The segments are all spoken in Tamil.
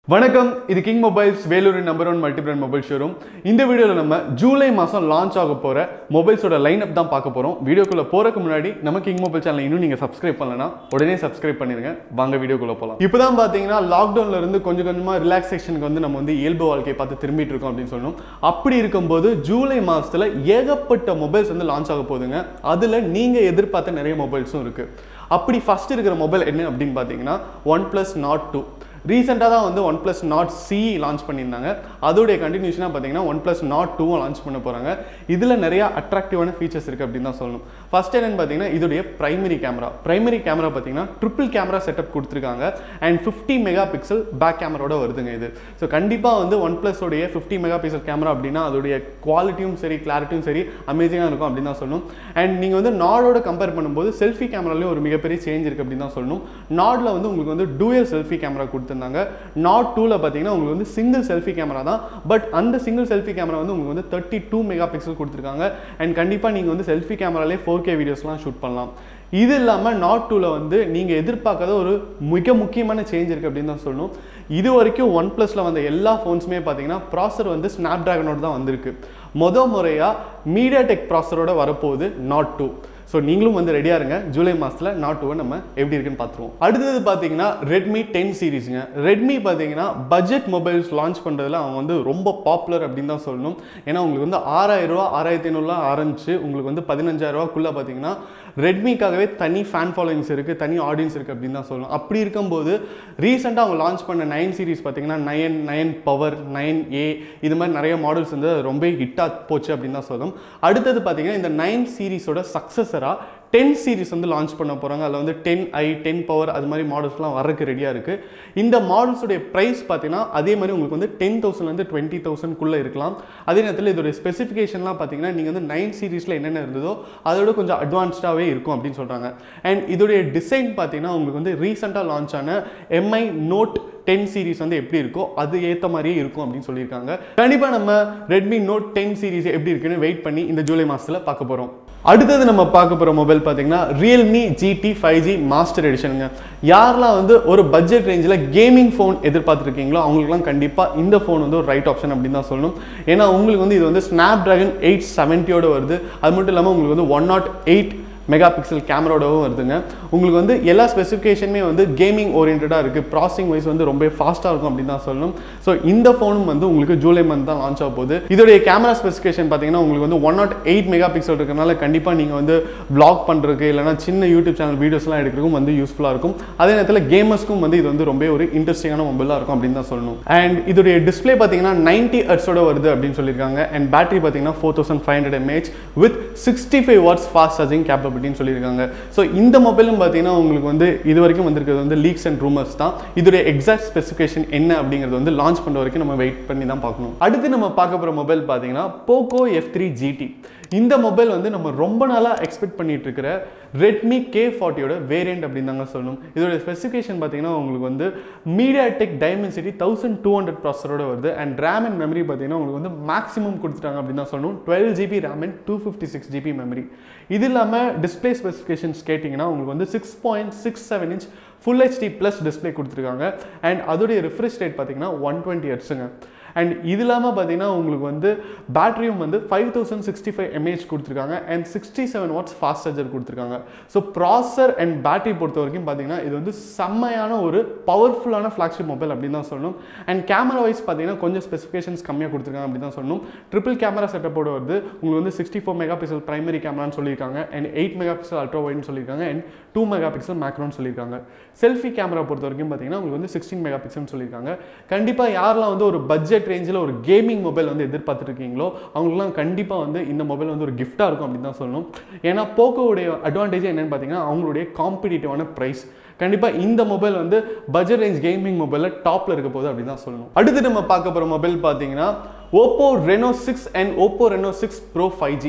வணக்கம் இது கிங் மொபைல்ஸ் வேலூரின் number one multi brand mobile showroom இந்த வீடியோவில் நம்ம ஜூலை மாதம் லான்ச் ஆக போகிற மொபைல்ஸோட லைனப் தான் பார்க்க போகிறோம் வீடியோக்குள்ளே போகிறதுக்கு முன்னாடி நம்ம கிங் மொபைல் சேனல் இன்னும் நீங்கள் சப்ஸ்கிரைப் பண்ணலனா உடனே சப்ஸ்கிரைப் பண்ணிருங்க வாங்க வீடியோக்குள்ளே போகலாம் இப்போ தான் பார்த்தீங்கன்னா லாக்டவுன்ல இருந்து கொஞ்சம் கொஞ்சமாக ரிலாக்ஸேஷனுக்கு வந்து நம்ம வந்து இயல்பு வாழ்க்கையை பார்த்து திரும்பிட்டு இருக்கோம் அப்படின்னு சொல்லணும் அப்படி இருக்கும்போது ஜூலை மாதத்தில் ஏகப்பட்ட மொபைல்ஸ் வந்து லான்ச் ஆக போகுதுங்க அதில் நீங்கள் எதிர்பார்த்த நிறைய மொபைல்ஸும் இருக்குது அப்படி ஃபர்ஸ்ட் இருக்கிற மொபைல் என்ன அப்படின்னு பார்த்தீங்கன்னா ஒன் ப்ளஸ் நாட் டூ ரீசெண்டாக தான் வந்து OnePlus Nord C launch பண்ணியிருந்தாங்க அதோடைய கண்டினியூஷனாக பார்த்தீங்கன்னா ஒன் ப்ளஸ் நாட் டூவும் லான்ச் பண்ண போகிறாங்க இதில் நிறைய அட்ராக்டிவான ஃபீச்சர்ஸ் இருக்குது அப்படின்னு தான் சொல்லணும் ஃபர்ஸ்ட் என்னன்னு பார்த்தீங்கன்னா இதோடைய பிரைமரி கேமரா பிரைமரி கேமரா பார்த்தீங்கன்னா ட்ரிபிள் கேமரா செட்டப் கொடுத்துருக்காங்க and fifty megapixel back கேமராவோட வருதுங்க இது ஸோ கண்டிப்பாக வந்து ஒன் ப்ளஸோடைய ஃபிஃப்டி மெகா பிக்சல் கேமரா அப்படின்னா அதோடைய குவாலிட்டியும் சரி கிளாரிட்டியும் சரி அமேசிங்காக இருக்கும் அப்படின்னு தான் சொல்லணும் அண்ட் நீங்கள் வந்து நாடோட கம்பேர் பண்ணும்போது செல்ஃபி கேமராலையும் ஒரு மிகப்பெரிய சேஞ்ச் இருக்குது அப்படின்னு தான் சொல்லணும் நாடில் வந்து உங்களுக்கு வந்து டூயல் செல்ஃபி கேமரா கொடுத்துருந்தாங்க நாட் டூவில் பார்த்தீங்கன்னா உங்களுக்கு வந்து சிங்கிள் செல்ஃபி கேமரா தான் பட் அந்த சிங்கிள் செல்ஃபி கேமரா வந்து உங்களுக்கு வந்து தேர்ட்டி டூ மெகா பிக்சல் கொடுத்துருக்காங்க அண்ட் கண்டிப்பாக நீங்கள் வந்து செல்ஃபி கேமராலே ஃபோர் கே வீடியோஸ்லாம் ஷூட் பண்ணலாம் இது இல்லாமல் நாட் டூவில் வந்து நீங்கள் எதிர்பார்க்காத ஒரு மிக முக்கியமான சேஞ்ச் இருக்குது அப்படின்னு தான் சொல்லணும் இது வரைக்கும் ஒன் ப்ளஸில் வந்த எல்லா ஃபோன்ஸுமே பார்த்தீங்கன்னா ப்ராசர் வந்து ஸ்னாப் ட்ராகனோட தான் வந்திருக்கு மொத முறையாக மீடியா டெக் ப்ராசரோட வரப்போகுது நாட் டூ ஸோ நீங்களும் வந்து ரெடியாக இருங்க ஜூலை மாதத்தில் நாட் டூவை நம்ம எப்படி இருக்குன்னு பார்த்துருவோம் அடுத்தது பார்த்தீங்கன்னா ரெட்மி டென் சீரீஸுங்க ரெட்மி பார்த்தீங்கன்னா பட்ஜெட் மொபைல்ஸ் லான்ச் பண்ணுறதுல அவங்க வந்து ரொம்ப பாப்புலர் அப்படின்னு தான் சொல்லணும் ஏன்னா உங்களுக்கு வந்து ஆறாயிரம் ரூபா ஆறாயிரத்தி ஐநூறுலாம் ஆரம்பிச்சு உங்களுக்கு வந்து பதினஞ்சாயிரம் ரூபாக்குள்ளே பார்த்தீங்கன்னா ரெட்மிக்காகவே தனி ஃபேன் ஃபாலோயிங்ஸ் இருக்குது தனி ஆடியன்ஸ் இருக்குது அப்படின்னு தான் சொல்லணும் அப்படி இருக்கும்போது ரீசெண்டாக அவங்க லான்ச் பண்ண நைன் சீரிஸ் பார்த்தீங்கன்னா nine nine power nine A இது மாதிரி நிறைய மாடல்ஸ் வந்து ரொம்ப ஹிட்டாக போச்சு அப்படின்னு தான் சொல்லணும் அடுத்தது பார்த்தீங்கன்னா இந்த நைன் சீரிஸோட சக்ஸஸராக டென் சீரிஸ் வந்து லான்ச் பண்ண போகிறாங்க அதில் வந்து டென் ஐ டென் பவர் அது மாதிரி மாடல்ஸ்லாம் வரக்கு ரெடியாக இருக்குது இந்த மாடல்ஸுடைய ப்ரைஸ் பார்த்தீங்கன்னா அதே மாதிரி உங்களுக்கு வந்து டென் தௌசண்ட்லேருந்து டுவெண்ட்டி தௌசண்ட்குள்ளே இருக்கலாம் அதே நேரத்தில் இதோடைய ஸ்பெசிஃபிகேஷன்லாம் பார்த்தீங்கன்னா நீங்கள் வந்து நைன் சீரிஸில் என்னென்ன இருந்ததோ அதோட கொஞ்சம் அட்வான்ஸ்டாகவே இருக்கும் அப்படின்னு சொல்கிறாங்க அண்ட் இதோடைய டிசைன் பார்த்தீங்கன்னா உங்களுக்கு வந்து ரீசெண்டாக லான்ச் ஆன எம்ஐ நோட் டென் சீரிஸ் வந்து எப்படி இருக்கோ அது ஏற்ற மாதிரியே இருக்கும் அப்படின்னு சொல்லியிருக்காங்க கண்டிப்பாக நம்ம ரெட்மி நோட் டென் சீரிஸ் எப்படி இருக்குன்னு வெயிட் பண்ணி இந்த ஜூலை மாதத்தில் பார்க்க போகிறோம் அடுத்தது நம்ம பார்க்க போகிற மொபைல் பார்த்தீங்கன்னா Realme GT five G master எடிஷனுங்க யாரெல்லாம் வந்து ஒரு பட்ஜெட் ரேஞ்சில் கேமிங் ஃபோன் எதிர்பார்த்துருக்கீங்களோ அவங்களுக்குலாம் கண்டிப்பாக இந்த ஃபோன் வந்து ஒரு ரைட் ஆப்ஷன் அப்படின்னு தான் சொல்லணும் ஏன்னா உங்களுக்கு வந்து இது வந்து ஸ்னாப் ட்ராகன் எயிட் செவன்ட்டியோட வருது அது மட்டும் இல்லாமல் உங்களுக்கு வந்து one nought eight megapixel கேமராவோடவும் வருதுங்க உங்களுக்கு வந்து எல்லா ஸ்பெசிஃபிகேஷனுமே வந்து கேமிங் ஓரியன்டாக இருக்குது ப்ராசஸிங் வைஸ் வந்து ரொம்ப ஃபாஸ்ட்டாக இருக்கும் அப்படின்னு தான் சொல்லணும் ஸோ இந்த ஃபோனும் வந்து உங்களுக்கு ஜூலை மந்த் தான் லான்ச் ஆக போகுது இதோடைய கேமரா ஸ்பெசிஃபிகேஷன் பார்த்தீங்கன்னா உங்களுக்கு வந்து one nought eight megapixel இருக்கிறனால கண்டிப்பாக நீங்கள் வந்து vlog பண்ணுறதுக்கு இல்லைனா சின்ன யூடியூப் சேனல் வீடியோஸ்லாம் எடுக்கிறதுக்கும் வந்து யூஸ்ஃபுல்லாக இருக்கும் அதே நேரத்தில் கேமர்ஸ்க்கும் வந்து இது வந்து ரொம்ப ஒரு இன்ட்ரெஸ்டிங்கான மொபைலாக இருக்கும் அப்படின்னு தான் சொல்லணும் அண்ட் இதோடைய டிஸ்பிளே பார்த்தீங்கன்னா நைன்ட்டி ஹர்ட்ஸோட வருது அப்படின்னு சொல்லியிருக்காங்க அண்ட் பேட்டரி பார்த்தீங்கன்னா four thousand five hundred mAh with sixty five watts fast charging கேப்பபிலிட்டின்னு சொல்லியிருக்காங்க ஸோ இந்த மொபைலும் பார்த்தீங்கன்னா உங்களுக்கு வந்து இது வரைக்கும் வந்திருக்கிறது வந்து லீக்ஸ் அண்ட் ரூமர்ஸ் தான் இதோடைய எக்ஸாக்ட் ஸ்பெசிஃபிகேஷன் என்ன அப்படிங்கிறது வந்து லான்ச் பண்ணுற வரைக்கும் நம்ம வெயிட் பண்ணி தான் பார்க்கணும் அடுத்து நம்ம பார்க்க போகிற மொபைல் பார்த்தீங்கன்னா போக்கோ எஃப் த்ரீ ஜிடி இந்த மொபைல் வந்து நம்ம ரொம்ப நாளாக எக்ஸ்பெக்ட் பண்ணிட்டு இருக்கிற ரெட்மி கே ஃபார்ட்டியோட வேரியண்ட் அப்படின்னு தாங்க சொல்லணும் இதோட ஸ்பெசிஃபிகேஷன் பார்த்தீங்கன்னா உங்களுக்கு வந்து MediaTek Dimensity thousand two hundred ப்ராசரோட வருது அண்ட் ரேம் அண்ட் மெமரி பார்த்தீங்கன்னா உங்களுக்கு வந்து மேக்ஸிமம் கொடுத்துட்டாங்க அப்படின்னு தான் சொல்லணும் twelve GB RAM and two fifty six GB memory இது இல்லாமல் டிஸ்பிளே ஸ்பெசிஃபிகேஷன்ஸ் கேட்டிங்கன்னா உங்களுக்கு வந்து six point six seven inch full HD plus display கொடுத்துருக்காங்க அண்ட் அதோடைய ரிஃப்ரெஷ் ரேட் பார்த்தீங்கன்னா ஒன் டுவெண்ட்டி ஹெட்ஸுங்க அண்ட் இது இல்லாமல் பார்த்தீங்கன்னா உங்களுக்கு வந்து பேட்டரியும் வந்து five thousand sixty five mAh கொடுத்துருக்காங்க and sixty seven watts fast charger கொடுத்துருக்காங்க ஸோ ப்ராசர் அண்ட் பேட்டரி பொறுத்த வரைக்கும் பார்த்தீங்கன்னா இது வந்து செம்மையான ஒரு பவர்ஃபுல்லான ஃப்ளாக்ஷிப் மொபைல் அப்படின்னு தான் சொல்லணும் அண்ட் கேமரா வைஸ் பார்த்தீங்கன்னா கொஞ்சம் ஸ்பெசிஃபிகேஷன்ஸ் கம்மியாக கொடுத்துருக்காங்க அப்படின்னு தான் சொல்லணும் ட்ரிபிள் கேமரா செட்டப்போட வருது உங்களுக்கு வந்து sixty four megapixel primary கேமரான்னு சொல்லியிருக்காங்க and eight megapixel ultra வைட்னு சொல்லியிருக்காங்க அண்ட் டூ மெகா பிக்சல் மேக்ரோன்னு சொல்லியிருக்காங்க செல்ஃபி கேமரா பொறுத்த வரைக்கும் பார்த்தீங்கன்னா உங்களுக்கு வந்து சிக்ஸ்டீன் மெகா பிக்சல்னு சொல்லியிருக்காங்க கண்டிப்பாக யாரெல்லாம் வந்து ஒரு பட்ஜெட் ரேஞ்சில் ஒரு கேமிங் மொபைல் வந்து எதிர்பார்த்துருக்கீங்களோ அவங்களுக்குலாம் கண்டிப்பாக வந்து இந்த மொபைல் வந்து ஒரு கிஃப்ட்டாக இருக்கும் அப்படின்னு தான் சொல்லணும் ஏன்னா போக்கோவுடைய அட்வான்டேஜ் என்னன்னு பார்த்தீங்கன்னா அவங்களுடைய காம்படிட்டிவான ப்ரைஸ் கண்டிப்பாக இந்த மொபைல் வந்து பட்ஜெட் ரேஞ்ச் கேமிங் மொபைலில் டாப்பில் இருக்க போகுது அப்படின்னு தான் சொல்லணும் அடுத்து நம்ம பார்க்க போகிற மொபைல் பார்த்தீங்கன்னா Oppo Reno six and Oppo Reno six pro five G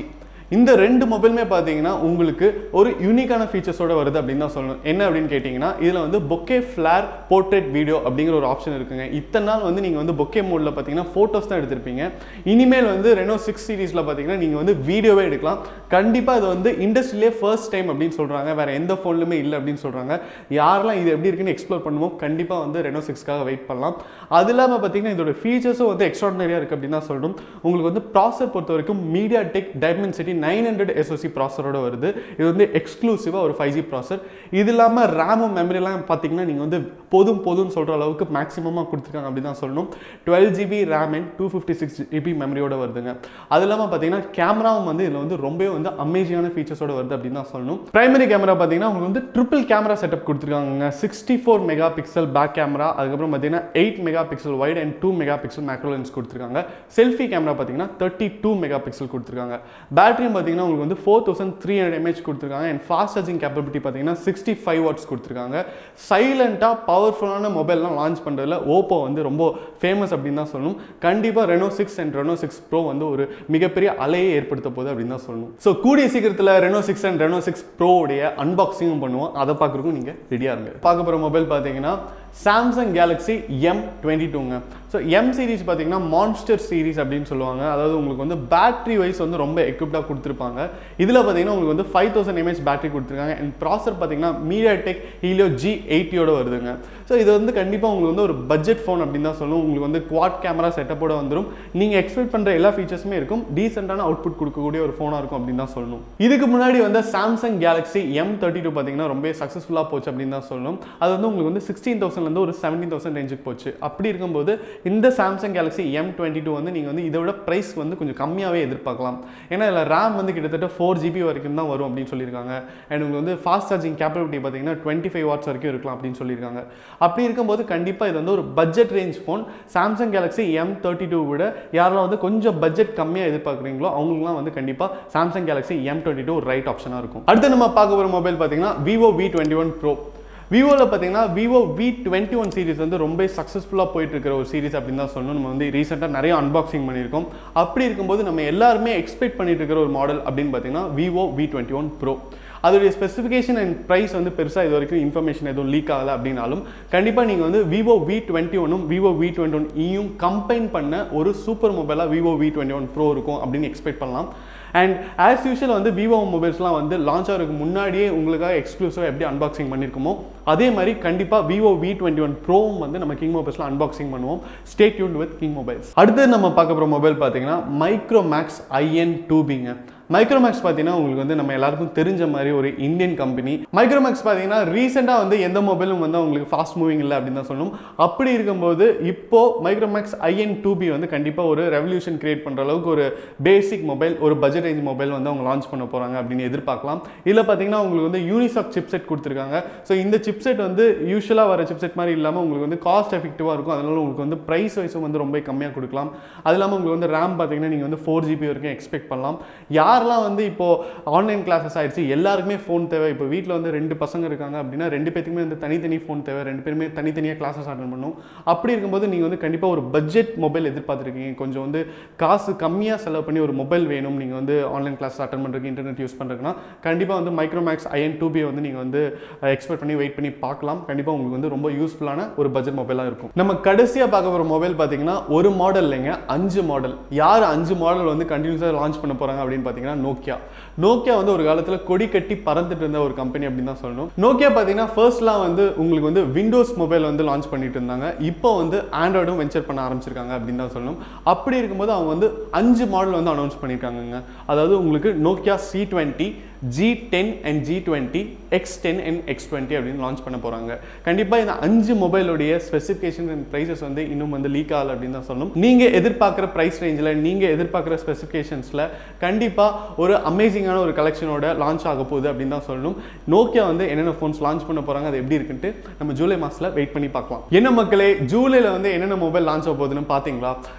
இந்த ரெண்டு மொபைலுமே பார்த்தீங்கன்னா உங்களுக்கு ஒரு யூனிக்கான ஃபீச்சர்ஸோட வருது அப்படின்னு தான் சொல்லணும் என்ன அப்படின்னு கேட்டிங்கன்னா இதில் வந்து பொக்கே ஃப்ளார் போர்ட்ரேட் வீடியோ அப்படிங்கிற ஒரு ஆப்ஷன் இருக்குங்க இத்தனை நாள் வந்து நீங்கள் வந்து பொக்கே மோடில் பார்த்தீங்கன்னா ஃபோட்டோஸ் தான் எடுத்திருப்பீங்க இனிமேல் வந்து ரெனோ சிக்ஸ் சீரீஸில் பார்த்தீங்கன்னா நீங்கள் வந்து வீடியோவே எடுக்கலாம் கண்டிப்பாக இது வந்து இண்டஸ்ட்ரியிலே ஃபர்ஸ்ட் டைம் அப்படின்னு சொல்கிறாங்க வேறு எந்த ஃபோன்லையுமே இல்லை அப்படின்னு சொல்கிறாங்க யாரெல்லாம் இது எப்படி இருக்குன்னு எக்ஸ்ப்ளோர் பண்ணுவோம் கண்டிப்பாக வந்து ரெனோ சிக்ஸ்க்காக வெயிட் பண்ணலாம் அது இல்லாமல் பார்த்தீங்கன்னா இதோட ஃபீச்சர்ஸும் வந்து எக்ஸ்ட்ராடனரியாக இருக்குது அப்படின்னு தான் சொல்லணும் உங்களுக்கு வந்து ப்ராசர் பொறுத்த வரைக்கும் MediaTek Dimensity nine hundred SoC ப்ராசரோட வருது இது வந்து எக்ஸ்க்ளூசிவாக ஒரு ஃபைவ் ஜி ப்ராசர் இது இல்லாமல் ரேமும் மெமரிலாம் பார்த்தீங்கன்னா நீங்கள் வந்து போதும் போதும்னு சொல்கிற அளவுக்கு மேக்ஸிமமாக கொடுத்துருக்காங்க அப்படின்னு தான் சொல்லணும் twelve GB RAM and two fifty six GB மெமரியோட வருதுங்க அது இல்லாமல் பார்த்தீங்கன்னா கேமராவும் வந்து இதில் வந்து ரொம்பவே வந்து அமேசிங்கான ஃபீச்சர்ஸோட வருது அப்படின்னு தான் சொல்லணும் பிரைமரி கேமரா பார்த்தீங்கன்னா உங்களுக்கு வந்து ட்ரிபிள் கேமரா செட்டப் கொடுத்துருக்காங்க sixty four megapixel back camera அதுக்கப்புறம் பார்த்தீங்கன்னா eight megapixel wide and two megapixel macro lens கொடுத்துருக்காங்க செல்ஃபி கேமரா பார்த்தீங்கன்னா தேர்ட்டி டூ மெகா பிக்சல் கொடுத்துருக்காங்க பேட்டரியும் பார்த்தீங்கன்னா உங்களுக்கு வந்து four thousand three hundred mAh கொடுத்துருக்காங்க அண்ட் ஃபாஸ்ட் சார்ஜிங் கேப்பபிலிட்டி பார்த்தீங்கன்னா சிக்ஸ்டி ஃபைவ் வாட்ஸ் கொடுத்துருக்காங்க சைலண்ட்டாக பவர்ஃபுல்லான மொபைல்லாம் லான்ச் பண்ணுறதுல ஓப்போ வந்து ரொம்ப ஃபேமஸ் அப்படின்னு தான் சொல்லணும் கண்டிப்பாக Reno six and Reno six pro வந்து ஒரு மிகப்பெரிய அலையை ஏற்படுத்த போகுது அப்படின்னு தான் சொல்லணும் ஸோ கூடிய சீக்கிரத்தில் Reno six and Reno six ப்ரோவுடைய அன்பாக்சிங்கும் பண்ணுவோம் அதை பார்க்குறதுக்கும் நீங்கள் ரெடியாக இருங்க பார்க்க போகிற மொபைல் பார்த்தீங்கன்னா சாம்சங் கேலக்ஸி எம் டுவெண்ட்டி டூங்க ஸோ எம் சீரிஸ் பார்த்தீங்கன்னா மான்ஸ்டர் சீரிஸ் அப்படின்னு சொல்லுவாங்க அதாவது உங்களுக்கு வந்து பேட்டரி வைஸ் வந்து ரொம்ப எக்யூப்டாக கொடுத்துருப்பாங்க இதில் பார்த்தீங்கன்னா உங்களுக்கு வந்து ஃபைவ் தௌசண்ட் எம்ஏஹெச் பேட்டரி கொடுத்துருக்காங்க அண்ட் ப்ராசர் பார்த்தீங்கன்னா மீடியா டெக் ஹீலியோ ஜி எயிட்டியோட வருதுங்க ஸோ இது வந்து கண்டிப்பாக உங்களுக்கு வந்து ஒரு பட்ஜெட் ஃபோன் அப்படின்னு தான் சொல்லணும் உங்களுக்கு வந்து குவாட் கேமரா செட்டப்போட வந்துடும் நீங்கள் எக்ஸ்பெக்ட் பண்ணுற எல்லா ஃபீச்சர்ஸுமே இருக்கும் டீசெண்டான அவுட்புட் கொடுக்கக்கூடிய ஒரு ஃபோனாக இருக்கும் அப்படின்னு தான் சொல்லணும் இதுக்கு முன்னாடி வந்து Samsung Galaxy M thirty two பார்த்தீங்கன்னா ரொம்ப சக்ஸஸ்ஃபுல்லாக போச்சு அப்படின்னு தான் சொல்லணும் அது வந்து உங்களுக்கு வந்து சிக்ஸ்டீன் தௌசண்ட்லேருந்து ஒரு செவன்டீன் தௌசண்ட் ரேஞ்சுக்கு போச்சு அப்படி இருக்கும்போது இந்த Samsung Galaxy M twenty two வந்து நீங்கள் வந்து இதை விட ப்ரைஸ் வந்து கொஞ்சம் கம்மியாகவே எதிர்பார்க்கலாம் ஏன்னா இதில் ரேம் வந்து கிட்டத்தட்ட ஃபோர் ஜிபி வரைக்கும் தான் வரும் அப்படின்னு சொல்லியிருக்காங்க அண்ட் உங்களுக்கு வந்து ஃபாஸ்ட் சார்ஜிங் கேப்பபிலிட்டி பார்த்தீங்கன்னா டுவெண்ட்டி ஃபைவ் வாட்ஸ் வரைக்கும் இருக்கலாம் அப்படின்னு சொல்லியிருக்காங்க அப்படி இருக்கும்போது கண்டிப்பாக இது வந்து ஒரு budget range phone Samsung Galaxy M thirty two விட யாரெல்லாம் வந்து கொஞ்சம் பட்ஜெட் கம்மியாக எதிர்பார்க்குறீங்களோ அவங்களுக்குலாம் வந்து கண்டிப்பாக Samsung Galaxy M twenty two ஒரு ரைட் ஆப்ஷனாக இருக்கும் அடுத்து நம்ம பார்க்க போகிற மொபைல் பார்த்தீங்கன்னா Vivo V twenty one pro விவோவில் பார்த்தீங்கன்னா Vivo V twenty one series வந்து ரொம்ப சக்ஸஸ்ஃபுல்லாக போயிட்டு இருக்கிற ஒரு சீரிஸ் அப்படின்னு தான் சொல்லணும் நம்ம வந்து ரீசெண்டாக நிறைய அன்பாக்சிங் பண்ணியிருக்கோம் அப்படி இருக்கும்போது நம்ம எல்லாருமே எக்ஸ்பெக்ட் பண்ணிட்டு இருக்கிற ஒரு மாடல் அப்படின்னு பார்த்தீங்கன்னா Vivo V twenty one pro அதோடைய ஸ்பெசிஃபிகேஷன் அண்ட் ப்ரைஸ் வந்து பெருசாக இது வரைக்கும் இன்ஃபர்மேஷன் எதுவும் லீக் ஆகலை அப்படின்னாலும் கண்டிப்பாக நீங்கள் வந்து விவோ வி டுவெண்ட்டி ஒன்னும் விவோ வி டுவெண்ட்டி ஒன் இயும் கம்பைன் பண்ண ஒரு சூப்பர் மொபைலாக Vivo V twenty one pro இருக்கும் அப்படின்னு எக்ஸ்பெக்ட் பண்ணலாம் அண்ட் ஆஸ் யூஷுவல் வந்து விவோ மொபைல்ஸ்லாம் வந்து லான்ச் ஆகிறதுக்கு முன்னாடியே உங்களுக்காக எக்ஸ்க்ளூசிவாக எப்படி அன்பாக்சிங் பண்ணியிருக்கோமோ அதே மாதிரி கண்டிப்பாக விவோ வி டுவெண்ட்டி ஒன் ப்ரோவும் வந்து நம்ம கிங் மொபைல்ஸில் அன்பாக்சிங் பண்ணுவோம் stay tune with King Mobiles அடுத்து நம்ம பார்க்க போகிற மொபைல் பார்த்தீங்கன்னா மைக்ரோ மேக்ஸ் ஐஎன் டூபிங்க மைக்ரோமேக்ஸ் பார்த்தீங்கன்னா உங்களுக்கு வந்து நம்ம எல்லாருக்கும் தெரிஞ்ச மாதிரி ஒரு இந்தியன் கம்பெனி மைக்ரோமேக்ஸ் பார்த்தீங்கன்னா ரீசெண்டாக வந்து எந்த மொபைலும் வந்து உங்களுக்கு ஃபாஸ்ட் மூவிங் இல்லை அப்படின்னு தான் சொல்லணும் அப்படி இருக்கும்போது இப்போ மைக்ரோமேக்ஸ் ஐஎன் டூ பி வந்து கண்டிப்பாக ஒரு ரெவல்யூஷன் கிரியேட் பண்ணுற அளவுக்கு ஒரு பேசிக் மொபைல் ஒரு பட்ஜெட் ரேஞ்ச் மொபைல் வந்து அவங்க லான்ச் பண்ண போகிறாங்க அப்படின்னு எதிர்பார்க்கலாம் இதில் பார்த்தீங்கன்னா உங்களுக்கு வந்து யூனிசாக் சிப்செட் கொடுத்துருக்காங்க ஸோ இந்த சிப்செட் வந்து யூஸ்வலாக வர சிப்செட் மாதிரி இல்லாமல் உங்களுக்கு வந்து காஸ்ட் எஃபெக்டிவாக இருக்கும் அதனால உங்களுக்கு வந்து ப்ரைஸ் வைஸும் வந்து ரொம்ப கம்மியாக கொடுக்கலாம் அது இல்லாமல் உங்களுக்கு வந்து ரேம் பார்த்தீங்கன்னா நீங்கள் வந்து ஃபோர் ஜிபி வரைக்கும் எக்ஸ்பெக்ட் பண்ணலாம் யாரெல்லாம் வந்து இப்போ ஆன்லைன் கிளாஸஸ் ஆயிடுச்சு எல்லாருக்குமே ஃபோன் தேவை இப்போ வீட்டில் வந்து ரெண்டு பசங்க இருக்காங்க அப்படின்னா ரெண்டு பேத்துக்குமே வந்து தனித்தனி ஃபோன் தேவை ரெண்டு பேருமே தனித்தனியாக கிளாஸஸ் அட்டன் பண்ணும் அப்படி இருக்கும்போது நீங்கள் வந்து கண்டிப்பாக ஒரு பட்ஜெட் மொபைல் எதிர்பார்த்துருக்கீங்க கொஞ்சம் வந்து காசு கம்மியாக செலவு பண்ணி ஒரு மொபைல் வேணும் நீங்கள் வந்து ஆன்லைன் கிளாஸ் அட்டன் பண்ணுறதுக்கு இன்டர்நெட் யூஸ் பண்ணுறதுக்குன்னா கண்டிப்பாக வந்து மைக்ரோமேக்ஸ் ஐஎன் டூ பி வந்து நீங்கள் வந்து எக்ஸ்பெக்ட் பண்ணி வெயிட் பண்ணி பார்க்கலாம் கண்டிப்பாக உங்களுக்கு வந்து ரொம்ப யூஸ்ஃபுல்லான ஒரு பட்ஜெட் மொபைலாக இருக்கும் நம்ம கடைசியாக பார்க்க போகிற மொபைல் பார்த்தீங்கன்னா ஒரு மாடல் இல்லைங்க அஞ்சு மாடல் யார் அஞ்சு மாடல் வந்து கண்டினியூஸாக லான்ச் பண்ண போகிறாங்க அப்படின்னு பார்த்தீங்கன்னா நோக்கியா நோக்கியா வந்து ஒரு காலத்தில் கொடி கட்டி பறந்துட்டு இருந்த ஒரு கம்பெனி அப்படின்னு தான் சொல்லணும் நோக்கியா பார்த்தீங்கன்னா ஃபர்ஸ்ட்லாம் வந்து உங்களுக்கு வந்து விண்டோஸ் மொபைல் வந்து லான்ச் பண்ணிட்டு இருந்தாங்க இப்போ வந்து ஆண்ட்ராய்டும் வெஞ்சர் பண்ண ஆரம்பிச்சிருக்காங்க அப்படின்னு தான் சொல்லணும் அப்படி இருக்கும்போது அவங்க வந்து அஞ்சு மாடல் வந்து அனௌன்ஸ் பண்ணியிருக்காங்க அதாவது உங்களுக்கு Nokia C twenty G ten and G twenty X ten and X twenty அப்படின்னு லான்ச் பண்ண போகிறாங்க கண்டிப்பாக இந்த அஞ்சு மொபைலுடைய ஸ்பெசிஃபிகேஷன் அண்ட் ப்ரைஸஸ் வந்து இன்னும் வந்து லீக் ஆகலை அப்படின்னு தான் சொல்லணும் நீங்கள் எதிர்பார்க்குற ப்ரைஸ் ரேஞ்சில் நீங்கள் எதிர்பார்க்குற ஸ்பெசிஃபிகேஷன்ஸில் கண்டிப்பாக ஒரு அமேசிங்கான ஒரு கலெக்ஷனோட லான்ச் ஆக போகுது அப்படின்னு தான் சொல்லணும் நோக்கியா வந்து என்னென்ன ஃபோன்ஸ் லான்ச் பண்ண போகிறாங்க அது எப்படி இருக்குன்ட்டு நம்ம ஜூலை மாதத்தில் வெயிட் பண்ணி பார்க்கலாம் என்ன மக்களே ஜூலையில் வந்து என்னென்ன மொபைல் லான்ச் ஆக போகுதுன்னு பார்த்தீங்களா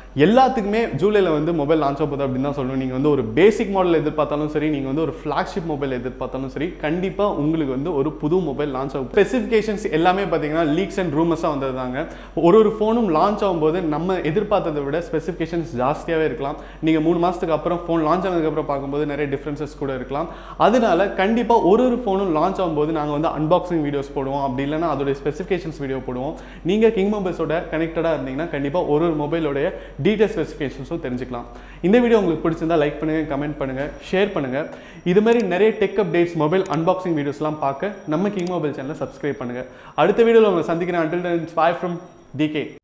எல்லாத்துக்குமே ஜூலையில் வந்து மொபைல் லான்ச் ஆக போகுது அப்படின்னு தான் சொல்லணும் நீங்கள் வந்து ஒரு பேசிக் மாடல் எதிர்பார்த்தாலும் சரி நீங்கள் வந்து ஒரு ஃப்ளாக்ஷிப் மொபைல் எதிர்பார்த்தாலும் சரி கண்டிப்பாக உங்களுக்கு வந்து ஒரு புது மொபைல் லான்ச் ஆகும் ஸ்பெசிஃபிகேஷன்ஸ் எல்லாமே பார்த்தீங்கன்னா லீக்ஸ் அண்ட் ரூமர்ஸாக வந்ததுதாங்க ஒரு ஒரு ஃபோனும் லான்ச் ஆகும்போது நம்ம எதிர்பார்த்ததை விட ஸ்பெசிஃபிகேஷன்ஸ் ஜாஸ்தியாகவே இருக்கலாம் நீங்கள் மூணு மாதத்துக்கு அப்புறம் ஃபோன் லான்ச் ஆனதுக்கப்புறம் பார்க்கும்போது நிறைய டிஃப்ரென்சஸ் கூட இருக்கலாம் அதனால கண்டிப்பாக ஒரு ஒரு ஃபோனும் லான்ச் ஆகும்போது நாங்கள் வந்து அன்பாக்சிங் வீடியோஸ் போடுவோம் அப்படி இல்லைன்னா அதோடைய ஸ்பெசிஃபிகேஷன்ஸ் வீடியோ போடுவோம் நீங்கள் கிங் மொபைல்ஸோட கனெக்டடாக இருந்தீங்கன்னா கண்டிப்பாக ஒரு ஒரு மொபைலோடைய டீட்டெயில் ஸ்பெசிஃபிகேஷன்ஸும் தெரிஞ்சுக்கலாம் இந்த வீடியோ உங்களுக்கு பிடிச்சிருந்தா லைக் பண்ணுங்கள் கமெண்ட் பண்ணுங்கள் ஷேர் பண்ணுங்கள் இது மாதிரி நிறைய டெக் அப்டேட்ஸ் மொபைல் அன்பாக்சிங் வீடியோஸ்லாம் பார்க்க நம்ம கிங் மொபைல் சேனலை சப்ஸ்கிரைப் பண்ணுங்கள் அடுத்த வீடியோவில் உங்களை சந்திக்கிறேன் அண்டில் ஸ்பாய் ஃப்ரம் டிகே